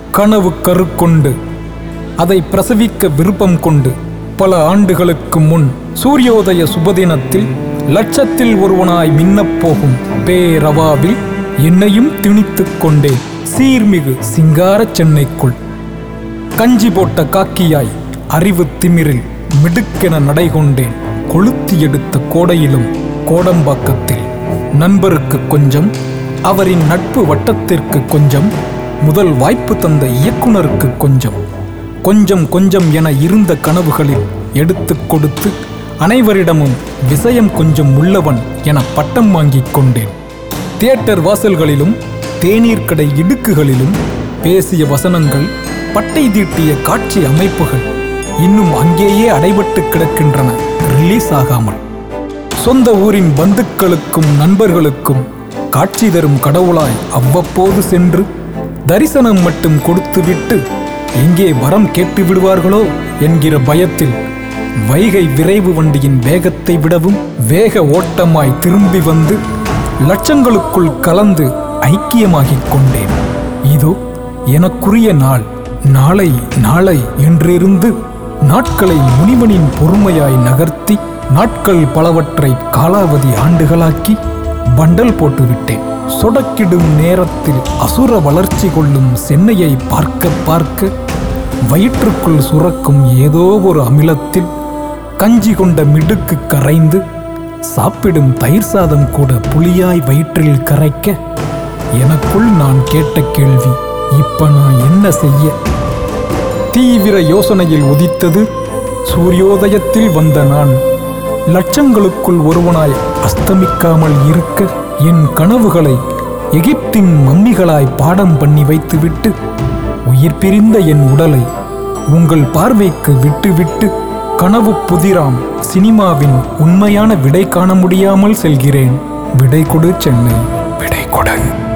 கனவு கருக்கொண்டு அதை பிரசவிக்க விருப்பம் கொண்டு பல ஆண்டுகளுக்கு முன் சூரியோதய சுபதினத்தில் லட்சத்தில் ஒருவனாய் மின்னப்போகும் பேரவாவில் என்னையும் திணித்துக் கொண்டேன் சீர்மிகு சிங்கார சென்னைக்குள் கஞ்சி போட்ட காக்கியாய் அறிவு திமிரில் மிடுக்கென நடைகொண்டேன் கொளுத்தி எடுத்த கோடையிலும் கோடம்பாக்கத்தில் நண்பருக்கு கொஞ்சம் அவரின் நட்பு வட்டத்திற்கு கொஞ்சம் முதல் வாய்ப்பு தந்த இயக்குனருக்கு கொஞ்சம் கொஞ்சம் கொஞ்சம் என இருந்த கனவுகளில் எடுத்துக் கொடுத்து அனைவரிடமும் விஷயம் கொஞ்சம் உள்ளவன் என பட்டம் வாங்கிக் கொண்டேன் தியேட்டர் வாசல்களிலும் தேநீர் கடை இடுக்குகளிலும் பேசிய வசனங்கள் பட்டை தீட்டிய காட்சி அமைப்புகள் இன்னும் அங்கேயே அடைபட்டு கிடக்கின்றன ரிலீஸ் ஆகாமல் சொந்த ஊரின் பந்துக்களுக்கும் நண்பர்களுக்கும் காட்சி தரும் கடவுளாய் அவ்வப்போது சென்று தரிசனம் மட்டும் கொடுத்துவிட்டு எங்கே வரம் கேட்டு விடுவார்களோ என்கிற பயத்தில் வைகை விரைவு வண்டியின் வேகத்தை விடவும் வேக ஓட்டமாய் திரும்பி வந்து லட்சங்களுக்குள் கலந்து ஐக்கியமாகிக் கொண்டேன் இதோ எனக்குரிய நாள் நாளை நாளை என்றிருந்து நாட்களை முனிவனின் பொறுமையாய் நகர்த்தி நாட்கள் பலவற்றை காலாவதி ஆண்டுகளாக்கி பண்டல் போட்டுவிட்டேன் சொடக்கிடும் நேரத்தில் அசுர வளர்ச்சி கொள்ளும் சென்னையை பார்க்க பார்க்க வயிற்றுக்குள் சுரக்கும் ஏதோ ஒரு அமிலத்தில் கஞ்சி கொண்ட மிடுக்கு கரைந்து சாப்பிடும் தயிர் சாதம் கூட புளியாய் வயிற்றில் கரைக்க எனக்குள் நான் கேட்ட கேள்வி இப்ப நான் என்ன செய்ய தீவிர யோசனையில் உதித்தது சூரியோதயத்தில் வந்த நான் லட்சங்களுக்குள் ஒருவனாய் அஸ்தமிக்காமல் இருக்க என் கனவுகளை எகிப்தின் மம்மிகளாய் பாடம் பண்ணி வைத்துவிட்டு உயிர் பிரிந்த என் உடலை உங்கள் பார்வைக்கு விட்டுவிட்டு கனவு புதிராம் சினிமாவின் உண்மையான விடை காண முடியாமல் செல்கிறேன் விடை கொடு சென்னை விடை கொடு